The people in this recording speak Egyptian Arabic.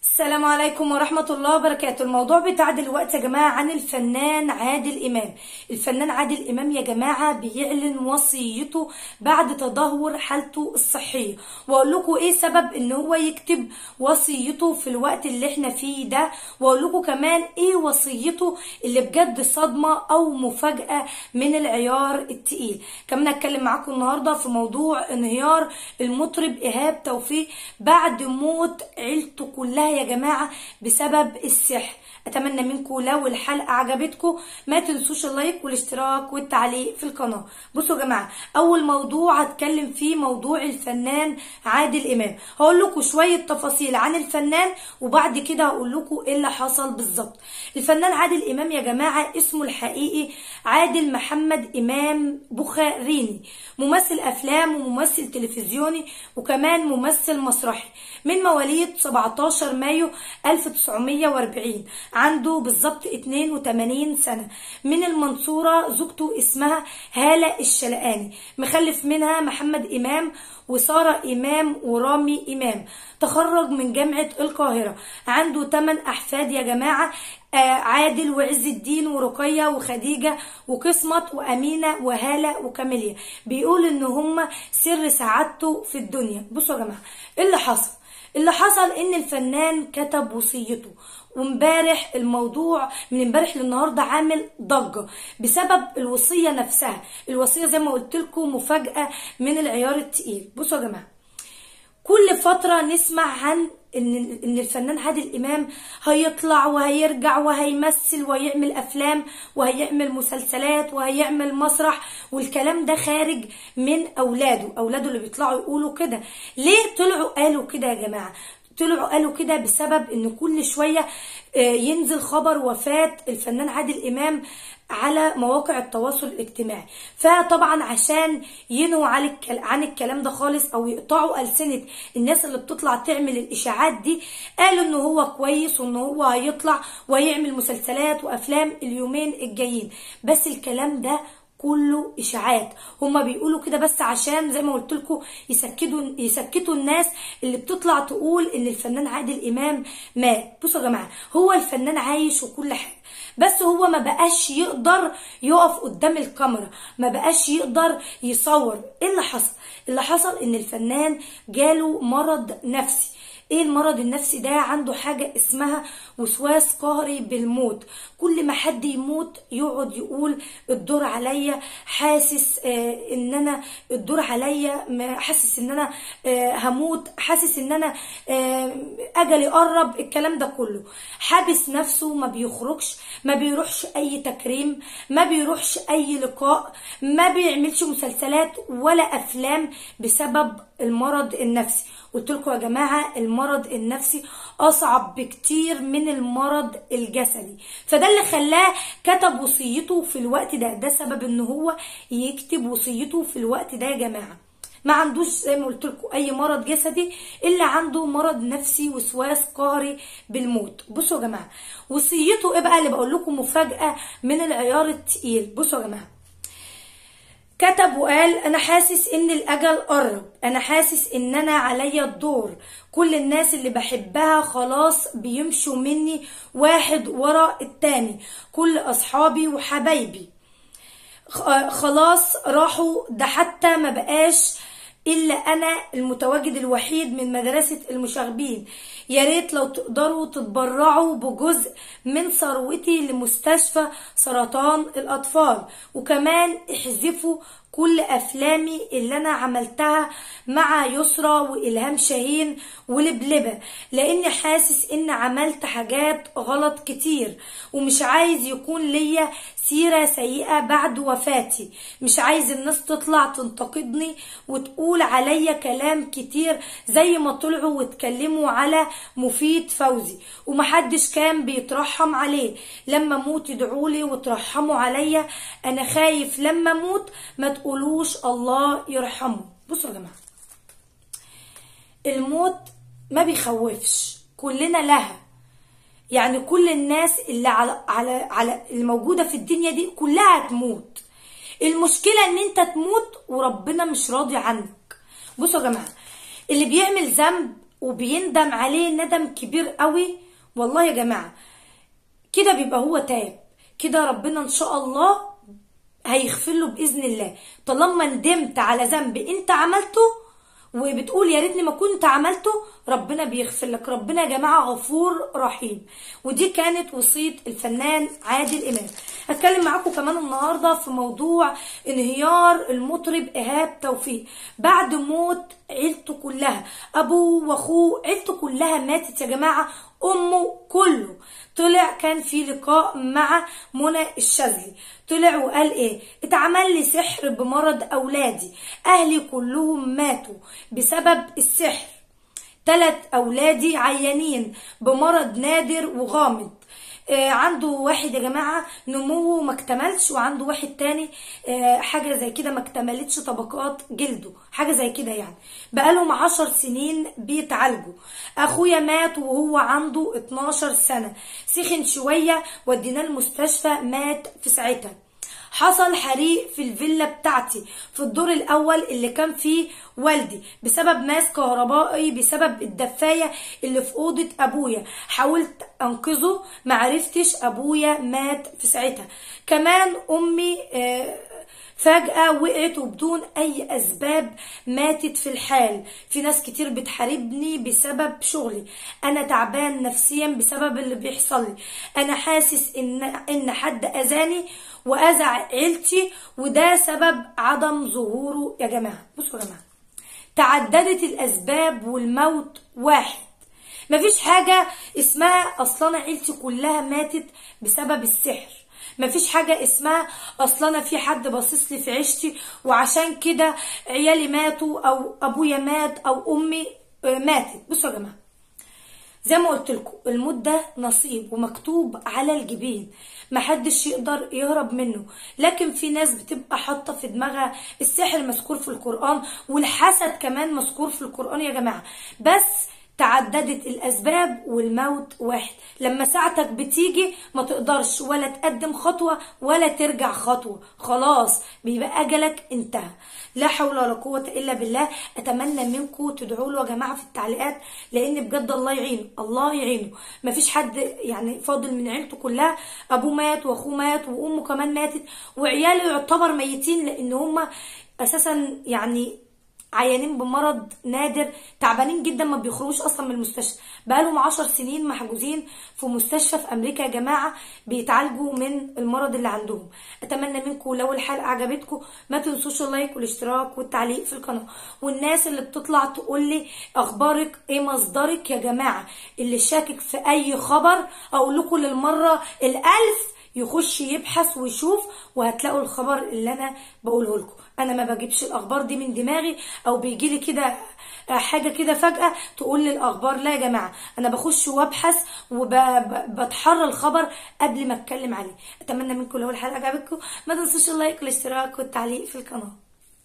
السلام عليكم ورحمة الله وبركاته الموضوع بتاع دلوقتي يا جماعة عن الفنان عادل إمام الفنان عادل إمام يا جماعة بيعلن وصيته بعد تدهور حالته الصحية وأقول لكم إيه سبب إن هو يكتب وصيته في الوقت اللي إحنا فيه ده وأقول لكم كمان إيه وصيته اللي بجد صدمة أو مفاجأة من العيار التقيل كمان هتكلم معاكم النهاردة في موضوع انهيار المطرب إيهاب توفيق بعد موت عيلته كلها يا جماعة بسبب السحر اتمنى منكم لو الحلقه عجبتكم ما تنسوش اللايك والاشتراك والتعليق في القناه بصوا يا جماعه اول موضوع هتكلم فيه موضوع الفنان عادل امام هقول لكم شويه تفاصيل عن الفنان وبعد كده هقول لكم ايه اللي حصل بالظبط الفنان عادل امام يا جماعه اسمه الحقيقي عادل محمد امام بخاريني ممثل افلام وممثل تلفزيوني وكمان ممثل مسرحي من مواليد 17 مايو 1940 عنده بالظبط 82 سنة من المنصورة زوجته اسمها هالة الشلقاني مخلف منها محمد إمام وسارة إمام ورامي إمام تخرج من جامعة القاهرة عنده 8 أحفاد يا جماعة آه عادل وعز الدين ورقية وخديجة وقسمت وأمينة وهالة وكاميليا بيقول إن هم سر سعادته في الدنيا بصوا يا جماعة إيه اللي حصل اللي حصل ان الفنان كتب وصيته وامبارح الموضوع من امبارح للنهارده عامل ضجه بسبب الوصيه نفسها الوصيه زي ما قلت لكم مفاجاه من العيار التقيل بصوا يا جماعه كل فتره نسمع عن ان ان الفنان عادل امام هيطلع وهيرجع وهيمثل وهيعمل افلام وهيعمل مسلسلات وهيعمل مسرح والكلام ده خارج من اولاده اولاده اللي بيطلعوا يقولوا كده ليه طلعوا قالوا كده يا جماعه طلعوا قالوا كده بسبب ان كل شويه ينزل خبر وفاه الفنان عادل امام على مواقع التواصل الاجتماعي فطبعا عشان ينهوا عن الكلام ده خالص او يقطعوا ألسنة الناس اللي بتطلع تعمل الاشاعات دي قالوا ان هو كويس وان هو هيطلع ويعمل مسلسلات وافلام اليومين الجايين بس الكلام ده كله اشاعات هما بيقولوا كده بس عشان زي ما قلت لكم يسكتوا يسكتوا الناس اللي بتطلع تقول ان الفنان عادل امام مات بصوا يا جماعه هو الفنان عايش وكل حاجه بس هو ما بقاش يقدر يقف قدام الكاميرا ما بقاش يقدر يصور ايه اللي حصل اللي حصل ان الفنان جاله مرض نفسي ايه المرض النفسي ده عنده حاجة اسمها وسواس قهري بالموت كل ما حد يموت يقعد يقول الدور عليا حاسس آه ان انا الدور عليا حاسس ان انا آه هموت حاسس ان انا آه اجلي قرب الكلام ده كله حابس نفسه ما بيخرجش ما بيروحش اي تكريم ما بيروحش اي لقاء ما بيعملش مسلسلات ولا افلام بسبب المرض النفسي قلت لكم يا جماعه المرض النفسي اصعب بكتير من المرض الجسدي فده اللي خلاه كتب وصيته في الوقت ده ده سبب ان هو يكتب وصيته في الوقت ده يا جماعه ما عندوش زي ما قلت لكم اي مرض جسدي الا عنده مرض نفسي وسواس قهري بالموت بصوا يا جماعه وصيته ايه بقى اللي بقول لكم مفاجاه من العيار التقيل بصوا يا جماعه كتب وقال انا حاسس ان الاجل قرب انا حاسس ان انا عليا الدور كل الناس اللي بحبها خلاص بيمشوا مني واحد ورا التاني كل اصحابي وحبايبي خلاص راحوا ده حتى ما بقاش الا انا المتواجد الوحيد من مدرسه المشاغبين يا ريت لو تقدروا تتبرعوا بجزء من ثروتي لمستشفى سرطان الاطفال وكمان احذفوا كل افلامي اللي انا عملتها مع يسرى والهام شاهين ولبلبه لاني حاسس ان عملت حاجات غلط كتير ومش عايز يكون ليا سيره سيئه بعد وفاتي مش عايز الناس تطلع تنتقدني وتقول عليا كلام كتير زي ما طلعوا واتكلموا على مفيد فوزي ومحدش كان بيترحم عليه لما موت يدعولي وترحموا عليا انا خايف لما موت ما تقولوش الله يرحمه بصوا يا جماعه الموت ما بيخوفش كلنا لها يعني كل الناس اللي على على على الموجوده في الدنيا دي كلها هتموت المشكله ان انت تموت وربنا مش راضي عنك بصوا يا جماعه اللي بيعمل ذنب وبيندم عليه ندم كبير قوي والله يا جماعه كده بيبقى هو تاب كده ربنا ان شاء الله هيغفر له باذن الله طالما ندمت على ذنب انت عملته وبتقول يا ريتني ما كنت عملته ربنا بيغفر لك ربنا يا جماعه غفور رحيم ودي كانت وصيه الفنان عادل امام هتكلم معاكم كمان النهارده في موضوع انهيار المطرب ايهاب توفيق بعد موت عيلته كلها ابوه واخوه عيلته كلها ماتت يا جماعه امه كله طلع كان في لقاء مع منى الشاذلي طلع وقال ايه اتعمل لي سحر بمرض اولادي اهلي كلهم ماتوا بسبب السحر تلات اولادي عيانين بمرض نادر وغامض آه عنده واحد يا جماعة نموه ما اكتملش وعنده واحد تاني آه حاجة زي كده ما اكتملتش طبقات جلده حاجة زي كده يعني بقالهم عشر سنين بيتعالجوا اخويا مات وهو عنده 12 سنة سخن شوية وديناه المستشفى مات في ساعتها حصل حريق في الفيلا بتاعتي في الدور الاول اللي كان فيه والدي بسبب ماس كهربائي بسبب الدفايه اللي في اوضه ابويا حاولت انقذه معرفتش ابويا مات في ساعتها كمان امي آه فجأة وقعت وبدون أي أسباب ماتت في الحال في ناس كتير بتحاربني بسبب شغلي أنا تعبان نفسيا بسبب اللي بيحصل لي أنا حاسس إن, إن حد أذاني وأذى عيلتي وده سبب عدم ظهوره يا جماعة بصوا يا جماعة تعددت الأسباب والموت واحد مفيش حاجة اسمها أصلا عيلتي كلها ماتت بسبب السحر مفيش حاجة اسمها اصل انا في حد باصص لي في عيشتي وعشان كده عيالي ماتوا او ابويا مات او امي ماتت بصوا يا جماعة زي ما قلت لكم الموت ده نصيب ومكتوب على الجبين محدش يقدر يهرب منه لكن في ناس بتبقى حاطه في دماغها السحر مذكور في القران والحسد كمان مذكور في القران يا جماعه بس تعددت الأسباب والموت واحد لما ساعتك بتيجي ما تقدرش ولا تقدم خطوة ولا ترجع خطوة خلاص بيبقى أجلك انتهى لا حول ولا قوة إلا بالله أتمنى منكم تدعوا له يا جماعة في التعليقات لأن بجد الله يعينه الله يعينه مفيش حد يعني فاضل من عيلته كلها أبوه مات وأخوه مات وأمه كمان ماتت وعياله يعتبر ميتين لأن هما أساسا يعني عيانين بمرض نادر تعبانين جدا ما بيخرجوش اصلا من المستشفى بقالهم عشر سنين محجوزين في مستشفى في امريكا يا جماعه بيتعالجوا من المرض اللي عندهم اتمنى منكم لو الحلقه عجبتكم ما تنسوش اللايك والاشتراك والتعليق في القناه والناس اللي بتطلع تقول لي اخبارك ايه مصدرك يا جماعه اللي شاكك في اي خبر اقول لكم للمره الالف يخش يبحث ويشوف وهتلاقوا الخبر اللي انا بقوله لكم انا ما بجيبش الاخبار دي من دماغي او بيجي لي كده حاجه كده فجاه تقول لي الاخبار لا يا جماعه انا بخش وابحث وبتحرى الخبر قبل ما اتكلم عليه اتمنى منكم لو الحلقه عجبتكم ما تنسوش اللايك والاشتراك والتعليق في القناه